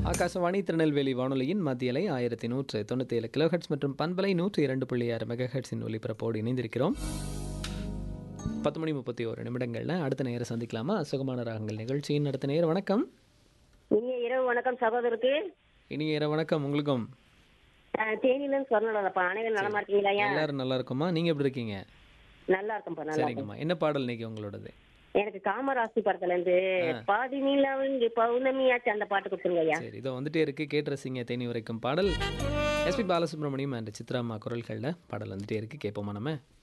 ஆகாசவாணி திருநெல்வேலி வானொலியின் மத்தியலை ஆயிரத்தி நூற்று தொண்ணூற்றி ஏழு கிலோஹெட்ஸ் மற்றும் பண்பலை நூற்றி இரண்டு புள்ளி ஆறு மெகாஹெட்ஸின் ஒலிபரப்போடு இணைந்திருக்கிறோம் பத்து மணி முப்பத்தி ஒரு நிமிடங்களில் அடுத்த நேரம் சந்திக்கலாமா சுகமான ராகங்கள் நிகழ்ச்சியின் அடுத்த நேரம் வணக்கம் இனிய இரவு வணக்கம் சகோதரருக்கு இனிய இரவு வணக்கம் உங்களுக்கும் அஹ், தேனியிலிருந்து சொன்னலப்பா அனைவரும் நலமா இருக்கீங்களா ஐயா எல்லாரும் நல்லா இருக்குமா நீங்கள் எப்படி இருக்கீங்க நல்லா இருக்கும்ப்பா நல்லா இருக்கும் சரிங்கம்மா என்ன பாடல் இன்னைக்கு உங்களோடது எனக்கு காமராசி படத்துல இருந்து பாதி நிலாவும் இங்க பௌர்ணமியாச்சு அந்த பாட்டு கொடுத்துருங்க ஐயா சரி இதோ வந்துட்டே இருக்கு கேட்டு ரசிங்க தேனி வரைக்கும் பாடல் எஸ்பி பாலசுப்ரமணியம் அண்ட் சித்ராமா குரல்களில் பாடல் வந்துட்டே இருக்கு கேட்போமா நம்ம